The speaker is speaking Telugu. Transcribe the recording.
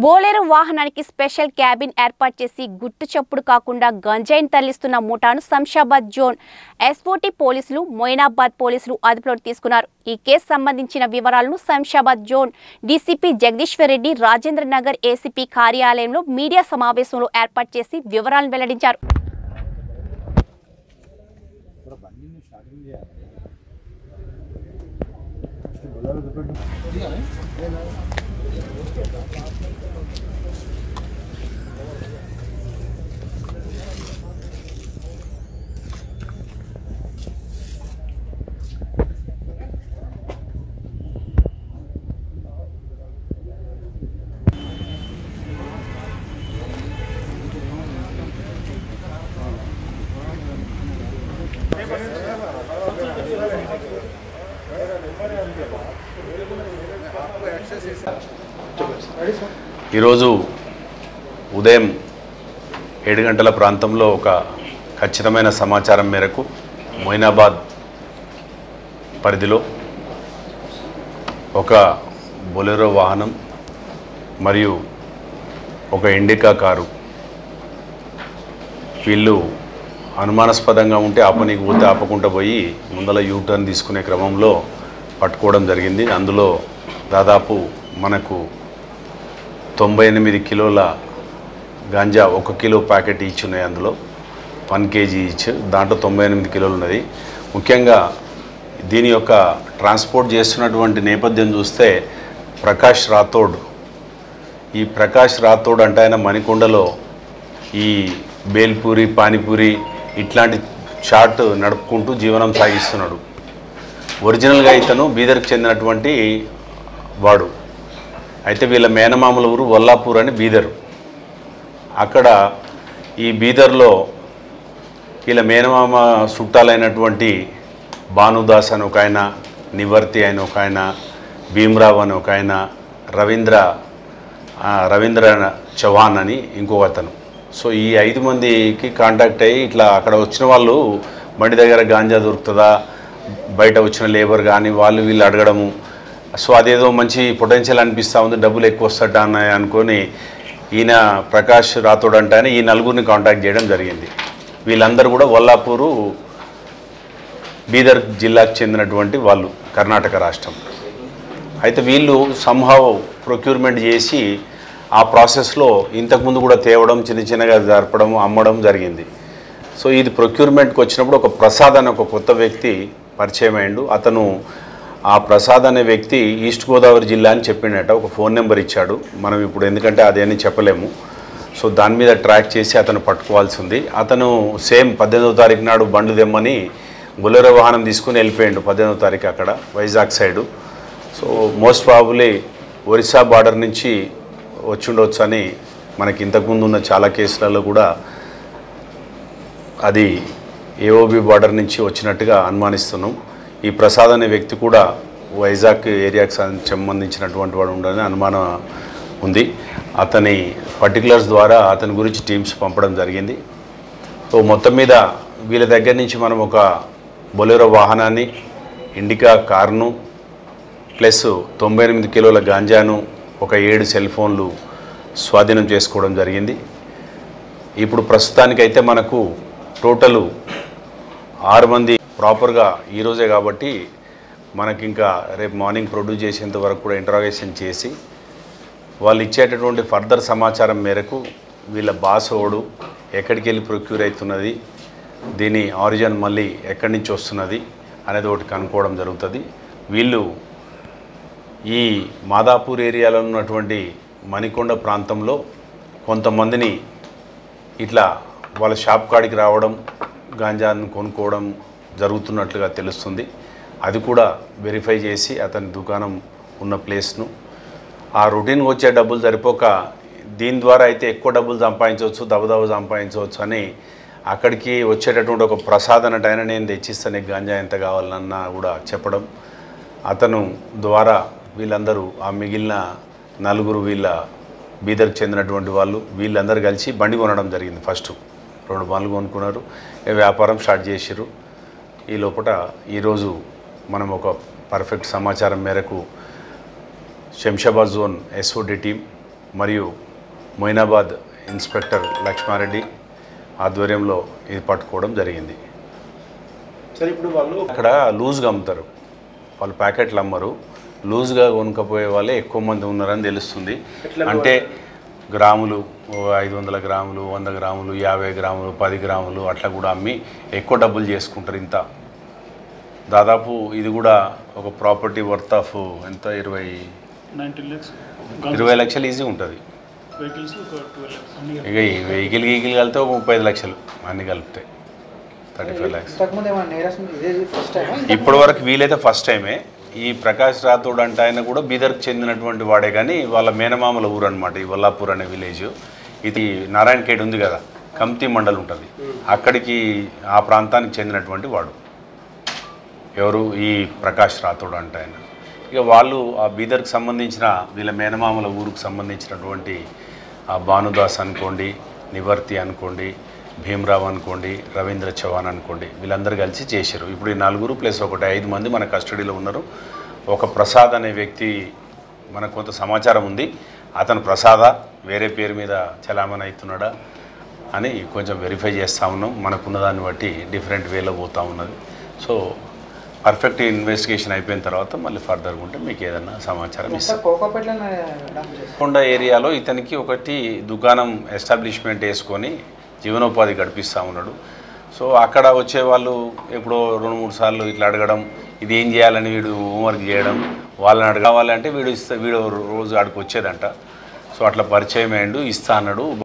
బోలేరు వాహనానికి స్పెషల్ క్యాబిన్ ఏర్పాటు చేసి గుట్టు చప్పుడు కాకుండా గంజాయిని తరలిస్తున్న ముఠాను శంషాబాద్ జోన్ ఎస్ఓటి పోలీసులు మొయినాబాద్ పోలీసులు అదుపులోకి తీసుకున్నారు ఈ కేసు సంబంధించిన వివరాలను Shamshabad zone DCP Jagadishwar Reddy Rajendra Nagar ACP కార్యాలయంలో మీడియా సమావేశంలో ఏర్పాటు చేసి వివరాలను వెల్లడించారు ఈరోజు ఉదయం ఏడు గంటల ప్రాంతంలో ఒక ఖచ్చితమైన సమాచారం మేరకు మొయినాబాద్ పరిధిలో ఒక బొలెరో వాహనం మరియు ఒక ఇండికా కారు వీళ్ళు అనుమానాస్పదంగా ఉంటే ఆపనీకి పోతే ఆపకుండా పోయి ముందల యూటర్న్ తీసుకునే క్రమంలో పట్టుకోవడం జరిగింది అందులో దాదాపు మనకు తొంభై ఎనిమిది కిలోల గాంజా ఒక కిలో ప్యాకెట్ ఈచ్ ఉన్నాయి అందులో వన్ కేజీ ఈచ్ దాంట్లో తొంభై ఎనిమిది కిలోలు ఉన్నది ముఖ్యంగా దీని యొక్క ట్రాన్స్పోర్ట్ చేస్తున్నటువంటి నేపథ్యం చూస్తే ప్రకాష్ రాథోడ్ ఈ ప్రకాష్ రాథోడ్ అంటే ఆయన మణికొండలో ఈ బేల్పూరి పానీపూరి ఇట్లాంటి చాట్ నడుపుకుంటూ జీవనం సాగిస్తున్నాడు ఒరిజినల్గా ఇతను బీదర్కి చెందినటువంటి వాడు అయితే వీళ్ళ మేనమామల ఊరు వల్లాపూర్ అని బీదర్ అక్కడ ఈ బీదర్లో వీళ్ళ మేనమామ చుట్టాలైనటువంటి భానుదాస్ అని ఒక ఆయన నివర్తి అని ఒక ఆయన భీమరావు అని ఒక ఆయన రవీంద్ర ఆ, రవీంద్ర చౌహాన్ అని ఇంకొక అతను సో ఈ ఐదు మందికి కాంటాక్ట్ అయ్యి ఇట్లా అక్కడ వచ్చిన వాళ్ళు బండి దగ్గర గాంజా దొరుకుతుందా బయట వచ్చిన లేబర్ కానీ వాళ్ళు వీళ్ళు అడగడము సో అదేదో మంచి పొటెన్షియల్ అనిపిస్తూ ఉంది డబ్బులు ఎక్కువ వస్తాడా అని అనుకొని ఈయన ప్రకాష్ రాథోడ్ అంటే ఆయన ఈ నలుగురిని కాంటాక్ట్ చేయడం జరిగింది వీళ్ళందరూ కూడా వల్లాపూరు బీదర్ జిల్లాకు చెందినటువంటి వాళ్ళు కర్ణాటక రాష్ట్రం అయితే వీళ్ళు సంహవ్ ప్రొక్యూర్మెంట్ చేసి ఆ ప్రాసెస్లో ఇంతకుముందు కూడా తేవడం చిన్న చిన్నగా జరపడం అమ్మడం జరిగింది సో ఇది ప్రొక్యూర్మెంట్కి వచ్చినప్పుడు ఒక ప్రసాద్ అనే ఒక కొత్త వ్యక్తి పరిచయం అయ్యిండు అతను ఆ ప్రసాద్ అనే వ్యక్తి ఈస్ట్ గోదావరి జిల్లా అని చెప్పిండట ఒక ఫోన్ నెంబర్ ఇచ్చాడు మనం ఇప్పుడు ఎందుకంటే అదేని చెప్పలేము సో దాని మీద ట్రాక్ చేసి అతను పట్టుకోవాల్సి ఉంది అతను సేమ్ పద్దెనిమిదో తారీఖు నాడు బండు దెమ్మని బొలెరో వాహనం తీసుకుని వెళ్ళిపోయిండు పద్దెనిమిదో తారీఖు అక్కడ Vizag side so most probably Orissa border నుంచి వచ్చిండొచ్చు అని మనకి ఇంతకుముందు ఉన్న చాలా కేసులలో కూడా అది ఏఓబి బార్డర్ నుంచి వచ్చినట్టుగా అనుమానిస్తున్నాం ఈ ప్రసాద్ అనే వ్యక్తి కూడా వైజాగ్ ఏరియాకి సం- సంబంధించినటువంటి వాడు ఉండని అనుమానం ఉంది అతని పర్టికులర్స్ ద్వారా అతని గురించి టీమ్స్ పంపడం జరిగింది సో మొత్తం మీద వీళ్ళ దగ్గర నుంచి మనం ఒక బొలెరో వాహనాన్ని ఇండికా కారును ప్లస్ తొంభై ఎనిమిది కిలోల గాంజాను ఒక ఏడు సెల్ ఫోన్లు స్వాధీనం చేసుకోవడం జరిగింది ఇప్పుడు ప్రస్తుతానికైతే మనకు టోటలు ఆరు మంది ప్రాపర్గా ఈరోజే కాబట్టి మనకి ఇంకా రేపు మార్నింగ్ ప్రొడ్యూస్ చేసేంత వరకు కూడా ఇంటరాగేషన్ చేసి వాళ్ళు ఇచ్చేటటువంటి ఫర్దర్ సమాచారం మేరకు వీళ్ళ బాసోడు ఎక్కడికి వెళ్ళి ప్రొక్యూర్ అవుతున్నది దీని ఆరిజిన్ మళ్ళీ ఎక్కడి నుంచి వస్తున్నది అనేది ఒకటి కనుక్కోవడం జరుగుతుంది వీళ్ళు ఈ మాదాపూర్ ఏరియాలో ఉన్నటువంటి మణికొండ ప్రాంతంలో కొంతమందిని ఇట్లా వాళ్ళ షాప్ కాడికి రావడం గాంజాను కొనుక్కోవడం జరుగుతున్నట్లుగా తెలుస్తుంది అది కూడా వెరిఫై చేసి అతని దుకాణం ఉన్న ప్లేస్ను ఆ రొటీన్కి వచ్చే డబ్బులు సరిపోక దీని ద్వారా అయితే ఎక్కువ డబ్బులు సంపాదించవచ్చు దబదబ సంపాదించవచ్చు అని అక్కడికి వచ్చేటటువంటి ఒక ప్రసాదనట ఆయన నేను తెచ్చిస్తాను నీకు గాంజా ఎంత కావాలన్నా కూడా చెప్పడం అతను ద్వారా వీళ్ళందరూ ఆ మిగిలిన నలుగురు వీళ్ళ బీదర్కి చెందినటువంటి వాళ్ళు వీళ్ళందరూ కలిసి బండి కొనడం జరిగింది ఫస్ట్ రెండు బండ్లు కొనుక్కున్నారు ఇక వ్యాపారం స్టార్ట్ చేసిర్రు ఈ లోపల ఈరోజు మనం ఒక పర్ఫెక్ట్ సమాచారం మేరకు శంషాబాద్ జోన్ ఎస్ఓడి టీం మరియు మొయినాబాద్ ఇన్స్పెక్టర్ లక్ష్మారెడ్డి ఆధ్వర్యంలో ఇది పట్టుకోవడం జరిగింది సరే ఇప్పుడు వాళ్ళు అక్కడ లూజ్గా అమ్ముతారు వాళ్ళు ప్యాకెట్లు అమ్మరు లూజ్గా కొనుక్కపోయే వాళ్ళే ఎక్కువ మంది ఉన్నారని తెలుస్తుంది ఎట్లా అంటే గ్రాములు ఓ ఐదు వందల గ్రాములు వంద గ్రాములు యాభై గ్రాములు పది గ్రాములు అట్లా కూడా అమ్మి ఎక్కువ డబ్బులు చేసుకుంటారు ఇంత దాదాపు ఇది కూడా ఒక ప్రాపర్టీ వర్త్ ఆఫ్ ఎంత ఇరవై నైన్టీన్ ల్యాక్స్ ఇరవై లక్షలు ఈజీ ఉంటుంది వెహికల్స్ ఒక ట్వెల్వ్ ల్యాక్స్ అన్ని ఇక ఈ వెహికల్ గీకిల్ కలిపితే ఒక ముప్పై ఐదు లక్షలు అన్ని కలిపితే థర్టీ ఫైవ్ ల్యాక్స్ ఇంతకుముందు ఏమైనా నేరసం ఇదే ఫస్ట్ టైం ఇప్పటి వరకు వీలైతే ఫస్ట్ టైమే ఈ ప్రకాష్ రాథోడ్ అంటే ఆయన కూడా బీదర్కి చెందినటువంటి వాడే కానీ వాళ్ళ మేనమామల ఊరు అనమాట ఈ వల్లాపూర్ అనే విలేజ్ ఇది నారాయణ ఖేడ్ ఉంది కదా కమ్తి మండల్ ఉంటుంది అక్కడికి ఆ ప్రాంతానికి చెందినటువంటి వాడు ఎవరు ఈ ప్రకాష్ రాథోడ్ అంటే ఆయన ఇక వాళ్ళు ఆ బీదర్కి సంబంధించిన వీళ్ళ మేనమామల ఊరికి సంబంధించినటువంటి ఆ భానుదాస్ అనుకోండి నివర్తి అనుకోండి భీమరావు అనుకోండి రవీంద్ర చౌహాన్ అనుకోండి వీళ్ళందరూ కలిసి చేశారు ఇప్పుడు ఈ నలుగురు ప్లస్ ఒకటి ఐదు మంది మన కస్టడీలో ఉన్నారు ఒక ప్రసాద్ అనే వ్యక్తి మనకు కొంత సమాచారం ఉంది అతను ప్రసాద వేరే పేరు మీద చలామణి అవుతున్నాడా అని కొంచెం వెరిఫై చేస్తూ ఉన్నాం మనకున్న దాన్ని బట్టి డిఫరెంట్ వేలో పోతూ ఉన్నది సో పర్ఫెక్ట్ ఇన్వెస్టిగేషన్ అయిపోయిన తర్వాత మళ్ళీ ఫర్దర్గా ఉంటే మీకు ఏదైనా సమాచారం ఇస్తాం మొత్తం కోకోపేటలో డంప్ చేస్తారు కొండ ఏరియాలో ఇతనికి ఒకటి దుకాణం ఎస్టాబ్లిష్మెంట్ వేసుకొని జీవనోపాధి గడిపిస్తూ ఉన్నాడు సో అక్కడ వచ్చే వాళ్ళు ఎప్పుడో రెండు మూడు సార్లు ఇట్లా అడగడం ఇది ఏం చేయాలని వీడు హోంవర్క్ చేయడం వాళ్ళని అడగాలంటే వీడు ఇస్తా వీడు రోజు ఆడికి వచ్చేదంట సో అట్లా పరిచయం అయ్యిండు ఇస్తా అన్నాడు